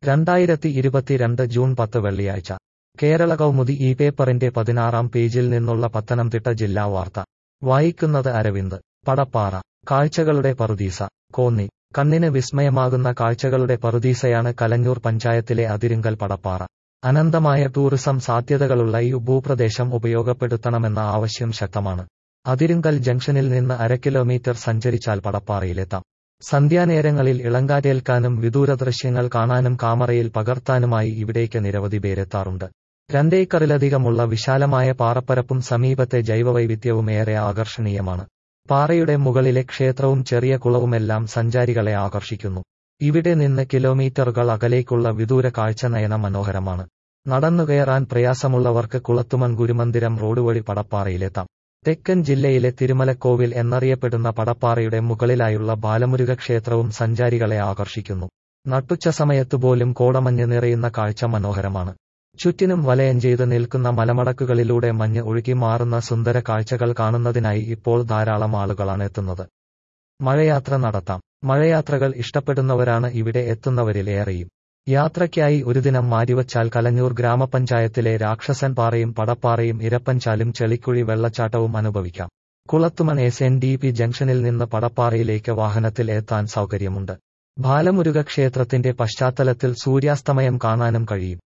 രണ്ടായിരത്തി ഇരുപത്തിരണ്ട് ജൂൺ പത്ത് വെള്ളിയാഴ്ച കേരള കൗമുദി ഈ പേപ്പറിന്റെ പതിനാറാം പേജിൽ നിന്നുള്ള പത്തനംതിട്ട ജില്ലാ വാർത്ത വായിക്കുന്നത് അരവിന്ദ് പടപ്പാറ കാഴ്ചകളുടെ പറുദീസ കോന്നി കണ്ണിന് വിസ്മയമാകുന്ന കാഴ്ചകളുടെ പറുദീസയാണ് കലഞ്ഞൂർ പഞ്ചായത്തിലെ അതിരുങ്കൽ പടപ്പാറ അനന്തമായ ടൂറിസം സാധ്യതകളുള്ള ഈ ഭൂപ്രദേശം ഉപയോഗപ്പെടുത്തണമെന്ന ആവശ്യം ശക്തമാണ് അതിരുങ്കൽ ജംഗ്ഷനിൽ നിന്ന് അര കിലോമീറ്റർ സഞ്ചരിച്ചാൽ പടപ്പാറയിലെത്താം സന്ധ്യാനേരങ്ങളിൽ ഇളങ്കാറ്റേൽക്കാനും വിദൂര ദൃശ്യങ്ങൾ കാണാനും കാമറയിൽ പകർത്താനുമായി ഇവിടേക്ക് നിരവധി പേരെത്താറുണ്ട് രണ്ടേക്കറിലധികമുള്ള വിശാലമായ പാറപ്പരപ്പും സമീപത്തെ ജൈവവൈവിധ്യവും ഏറെ ആകർഷണീയമാണ് പാറയുടെ മുകളിലെ ക്ഷേത്രവും ചെറിയ കുളവുമെല്ലാം സഞ്ചാരികളെ ആകർഷിക്കുന്നു ഇവിടെ നിന്ന് കിലോമീറ്ററുകൾ അകലേക്കുള്ള വിദൂര കാഴ്ച നയന മനോഹരമാണ് നടന്നുകയറാൻ പ്രയാസമുള്ളവർക്ക് കുളത്തുമൺ ഗുരുമന്ദിരം റോഡ് വഴി പടപ്പാറയിലെത്താം തെക്കൻ ജില്ലയിലെ തിരുമലക്കോവിൽ എന്നറിയപ്പെടുന്ന പടപ്പാറയുടെ മുകളിലായുള്ള ബാലമുരുക ക്ഷേത്രവും സഞ്ചാരികളെ ആകർഷിക്കുന്നു നട്ടുച്ച സമയത്തുപോലും കോടമഞ്ഞ് നിറയുന്ന കാഴ്ച മനോഹരമാണ് ചുറ്റിനും വലയം ചെയ്ത് നിൽക്കുന്ന മലമടക്കുകളിലൂടെ മഞ്ഞ് ഒഴുകി മാറുന്ന സുന്ദര കാഴ്ചകൾ കാണുന്നതിനായി ഇപ്പോൾ ധാരാളം ആളുകളാണ് എത്തുന്നത് മഴയാത്ര നടത്താം മഴയാത്രകൾ ഇഷ്ടപ്പെടുന്നവരാണ് ഇവിടെ എത്തുന്നവരിൽ ഏറെയും യാത്രയ്ക്കായി ഒരു ദിനം മാറ്റിവച്ചാൽ കലഞ്ഞൂർ ഗ്രാമപഞ്ചായത്തിലെ രാക്ഷസൻ പാറയും പടപ്പാറയും ഇരപ്പൻചാലും ചെളിക്കുഴി വെള്ളച്ചാട്ടവും അനുഭവിക്കാം Kulathumon S N D P ജംഗ്ഷനിൽ നിന്ന് പടപ്പാറയിലേക്ക് വാഹനത്തിൽ എത്താൻ സൗകര്യമുണ്ട് ബാലമുരുക ക്ഷേത്രത്തിന്റെ പശ്ചാത്തലത്തിൽ സൂര്യാസ്തമയം കാണാനും കഴിയും